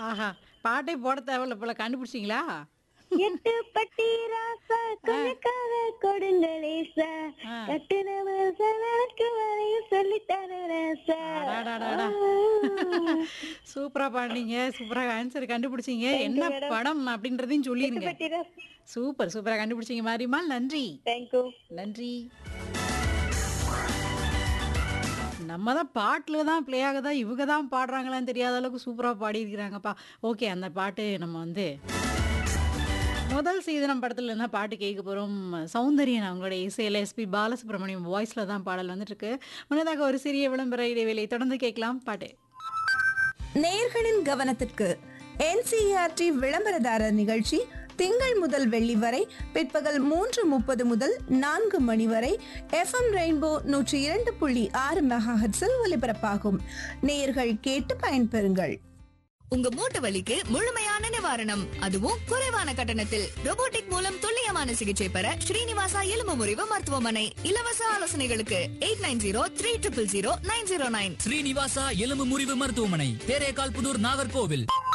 ஆஹா பாட்டே போட தேவையில்ல போல கண்டுபிடிச்சிங்களா எட்டு பட்டி ராசா கொலைக்கார கொடுங்களேசா ஆ. கட்டுனவ சலக்கு வரையும் சொல்லித்தர ராசா அடாடாடாடா. சூப்பரா பாடுனீங்க சூப்பரா ஆன்சர் கண்டுபிடிச்சீங்க என்ன படம் அப்படின்றதையும் சொல்லிருங்க பட்டி ராசா சூப்பர் சூப்பரா கண்டுபிடிச்சீங்க மாரிமால் நன்றி தேங்க்யூ நன்றி நம்ம தான் பாட்டில் தான் ப்ளே ஆகுதா இவங்க தான் பாடுறாங்களான்னு தெரியாத அளவுக்கு சூப்பராக பாடியிருக்கிறாங்கப்பா ஓகே அந்த பாட்டு நம்ம வந்து முதல் சீதனம் படத்துல இருந்தா பாட்டு கேட்க போகிறோம் சௌந்தரியன் அவங்களோட இசையில் எஸ்பி பாலசுப்ரமணியம் வாய்ஸில் தான் பாடல் வந்துட்டுருக்கு முன்னதாக ஒரு சிறிய விளம்பர இடைவேளை தொடர்ந்து கேட்கலாம் பாட்டு நேயர்களின் கவனத்திற்கு என்சிஆர்டி விளம்பரதாரர் நிகழ்ச்சி திங்கள் முதல் வெள்ளி வரை பிற்பகல் மூன்று முப்பது முதல் நான்கு மணி வரை எஃப்எம் ரெயின்போ நூற்றி இரண்டு புள்ளி ஆறு மெகாஹெட்ஸில் ஒலிபரப்பாகும் நேயர்கள் கேட்டு பயன்பெறுங்கள் உங்க மூட்டு வலிக்கு முழுமையான நிவாரணம் அதுவும் குறைவான கட்டணத்தில் robotic மூலம் துல்லியமான சிகிச்சை பெற ஸ்ரீனிவாசா எலும்பு முறிவு மருத்துவமனை இலவச ஆலோசனைகளுக்கு eight nine zero three triple zero nine zero nine Srinivasa எலும்பு முறிவு மருத்துவமனை தேரேகால் புதூர் நாகர்கோவில்